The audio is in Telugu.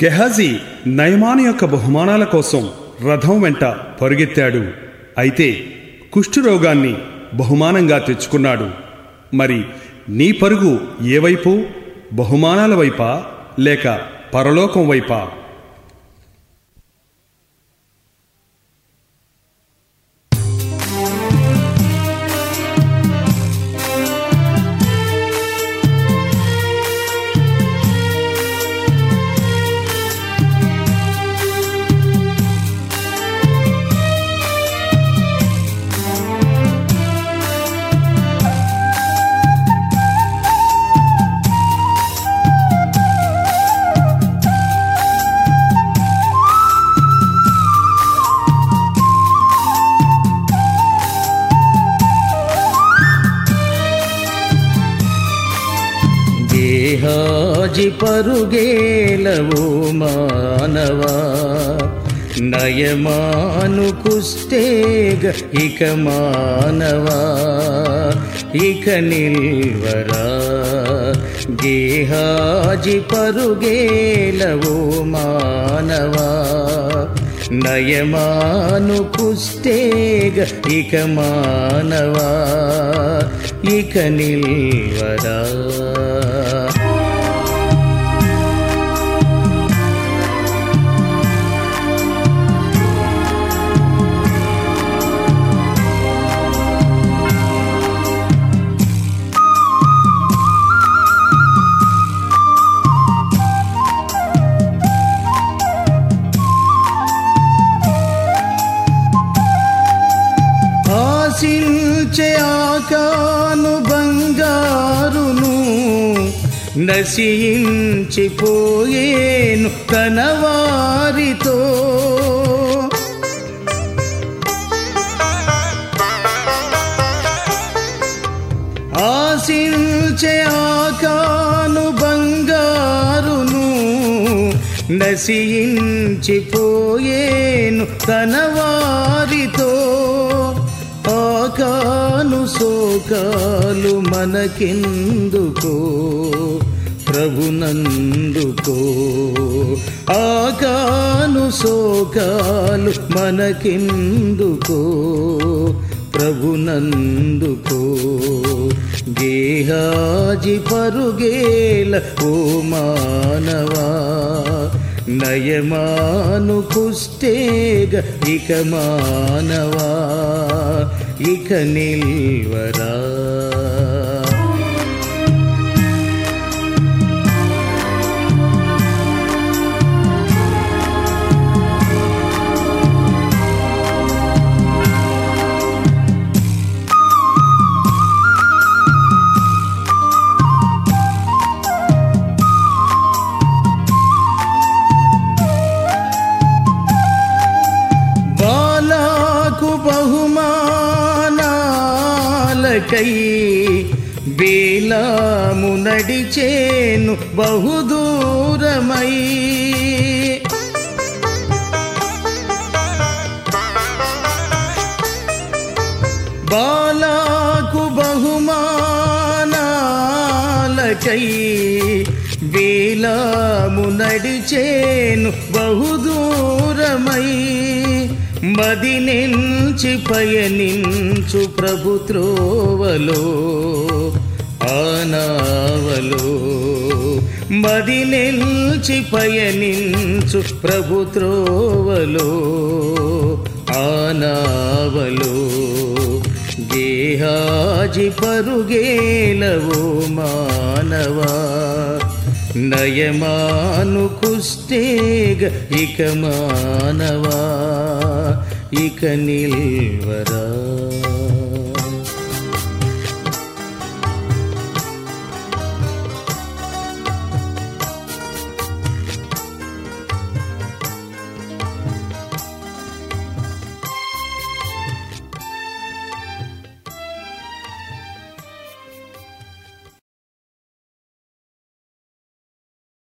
గెహాజీ నయమాను యొక్క బహుమానాల కోసం రథం వెంట పరుగెత్తాడు అయితే కుష్ఠురోగాన్ని బహుమానంగా తెచ్చుకున్నాడు మరి నీ పరుగు ఏ వైపు బహుమానాల వైపా లేక పరలోకం వైపా గేహాజి పరుగేలవో మానవా నయమాను కుస్తేగ ఇక మానవా ఇక నిల్వరా గేహాజి పరుగేలవో మానవా నయమాను కుస్తేగ ఇక మానవా ఇక నిల్వరా ఆశించే ఆకాను బంగారును నశించిపోయేను తన వారితో ఆశించే ఆకాను బంగారును నశించిపోయేను తన వారితో ఆకాను శోకాలు మనకెందుకో ప్రభునందుకో ఆకాను శోకాలు మనకెందుకో ప్రభునందుకో గేహాజి పరుగేల ఓ మానవా నయమాను కుస్తేగ ఇక మానవా ఇక నిల్వరా బాలాకు బహుమానాలకై బేలాము నడిచేను బహుదూరమై బాలాకు బహుమానాలకై వేలాము నడిచేను బహుదూరమై మది నుంచి పయనించు ప్రభుత్రోవలో ఆనావలో మది నిల్చి పయనించు ప్రభుత్రోవలో ఆనావలో గేహాజి పరుగేలవో మానవా నయమాను కుస్తేగ ఇక మానవా ఇక నిల్వరా